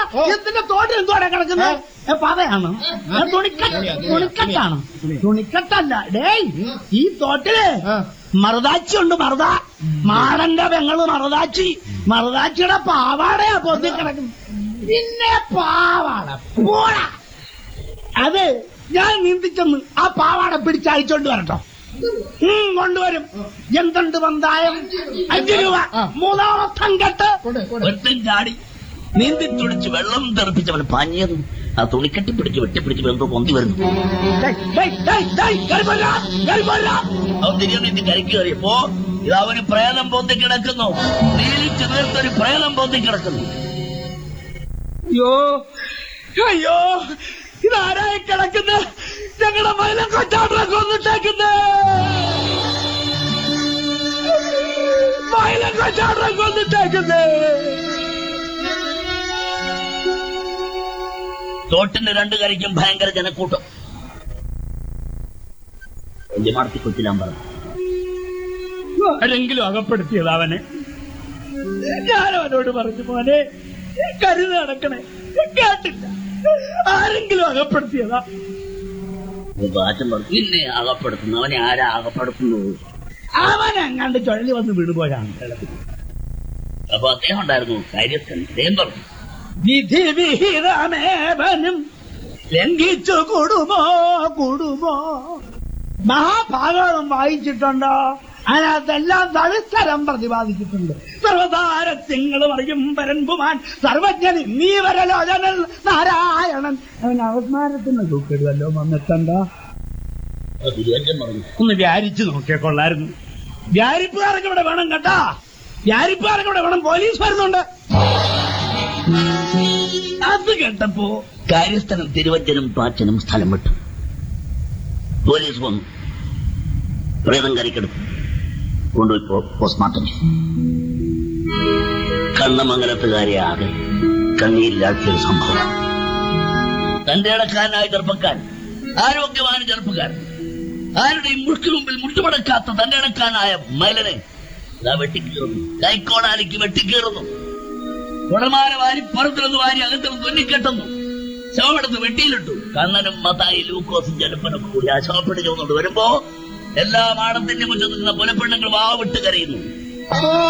ഇതിന്റെ തോട്ടിൽ എന്തോടെ കിടക്കുന്നത് ഏ, പതയാണോ ഏ, തുണിക്കട്ട തുണിക്കട്ടാണോ തുണിക്കട്ടല്ല ഡേയ് ഈ തോട്ടില് മറുതാച്ചി ഉണ്ട് മറുത മാടന്റെ പെങ്ങള് മറുതാച്ചി മറുതാച്ചിയുടെ പാവാടയാ പൊന്തി കിടക്കുന്നത് പിന്നെ പാവാട പോടാ അത് ഞാൻ നീന്തിച്ചെന്ന് ആ പാവാട പിടിച്ചയച്ചോണ്ട് വരട്ടോ ഉം, കൊണ്ടുവരും എന്തുണ്ട് വന്തായം അഞ്ചു രൂപ മൂന്നാമത്തം കെട്ട് ഒരുത്തൻ ചാടി നീന്തി തുടിച്ച് വെള്ളം തെറിപ്പിച്ചവൻ പാഞ്ഞത് ആ തുണിക്കെട്ടി പിടിച്ച് വെട്ടിപ്പിടിച്ച് എന്തോ പൊന്തി വരുന്നു ഡേയ്, ഡേയ്, ഡേയ്, ഡേയ്, കേറി പോരാ, കേറി പോരാ. അവൻ തിരികെ നീന്തി കരയ്ക്ക് കയറിയപ്പോ ഇതാ ഒരു പ്രേതം പൊന്തി കിടക്കുന്നു നീലിച്ച് നേർത്തൊരു പ്രേതം പൊന്തി കിടക്കുന്നു അയ്യോ അയ്യോ ഇതാരായി കിടക്കുന്നത് ഞങ്ങളുടെ മൈലം കൊച്ചാട്ടനെ കൊന്നിട്ടേക്കുന്നേ മൈലം കൊച്ചാട്ടനെ കൊന്നിട്ടേക്കുന്നേ തോട്ടിന്റെ രണ്ടു കരയ്ക്കും ഭയങ്കര ജനക്കൂട്ടം വലിയ മാർത്തി കൊച്ചിലാൻ പറഞ്ഞു ആരെങ്കിലും അകപ്പെടുത്തിയത് അവനെ ഞാൻ അവനോട് പറഞ്ഞു മോനെ കരുത് നടക്കണേ കേട്ടില്ല ആരെങ്കിലും അകപ്പെടുത്തിയതാ ബാച്ചൻ പറഞ്ഞു പിന്നെ അകപ്പെടുത്തുന്നു അവനെ ആരാ അകപ്പെടുത്തുന്നത് അവൻ അങ്ങാണ്ട് ചുഴലി വന്ന് വീണുപോയാണ് അപ്പൊ അദ്ദേഹം ഉണ്ടായിരുന്നു കാര്യസ്ഥൻ അദ്ദേഹം പറഞ്ഞു വിധി വിഹിതമേവനും ലംഘിച്ചു കൂടുമോ കൂടുമോ മഹാഭാഗവതം വായിച്ചിട്ടുണ്ടോ അതിനകത്തെല്ലാം സവിസ്തരം പ്രതിപാദിച്ചിട്ടുണ്ട് സർവതാരസ്യങ്ങളും അറിയും പരൻപുമാൻ സർവജ്ഞൻ നീ വരലോചനൽ നാരായണൻ അവൻ അവസ്മാരത്തിന് തൂക്കിടുവല്ലോ വന്നിട്ടുണ്ടോ അത് തിരുവഞ്ചൻ പറഞ്ഞു ഒന്ന് വ്യാരിച്ചു നോക്കിയാ കൊള്ളായിരുന്നു വ്യാരിപ്പുകാരൊക്കെ ഇവിടെ വേണം കേട്ടാ വ്യാരിപ്പുകാരൊക്കെ ഇവിടെ വേണം പോലീസ് വരുന്നുണ്ട് അത് കേട്ടപ്പോ കാര്യസ്ഥനും തിരുവഞ്ചനും പാച്ചനും സ്ഥലം വിട്ടു പോലീസ് വന്നു പ്രേതം കരയ്ക്കെടുത്തു കൊണ്ടുപോയി പോ- പോസ്റ്റ്മോർട്ടം ചെയ്തു. കണ്ണമംഗലത്തുകാരെ ആകെ കണ്ണീരിലാക്കിയൊരു സംഭവം തന്റെ ഇടക്കാരനായ ചെറുപ്പക്കാരൻ ആരോഗ്യവാന ചെറുപ്പക്കാരൻ ആരുടെയും മുഴുക്ക് മുമ്പിൽ മുട്ടുമടക്കാത്ത തന്റെ ഇടക്കാരനായ മൈലനെ ഇതാ വെട്ടിക്കീറുന്നു കൈക്കോടാലിക്ക് വെട്ടിക്കീറുന്നു കുടമാല വാരി പുറത്തിരുന്ന് വാരി അകത്തിരുന്ന് തുന്നിക്കെട്ടുന്നു ശവമെടുത്ത് വെട്ടിയിലിട്ടു കണ്ണനും മത്തായി ലൂക്കോസും ജലപ്പനൊക്കെ കൂടി ആ ശവപ്പെട്ട് ചുവന്നുകൊണ്ട് വരുമ്പോ എല്ലാ മാടത്തിന്റെ മുറ്റത്ത് നിന്ന പുലപ്പെണ്ണുങ്ങൾ വാവിട്ട് കരയുന്നു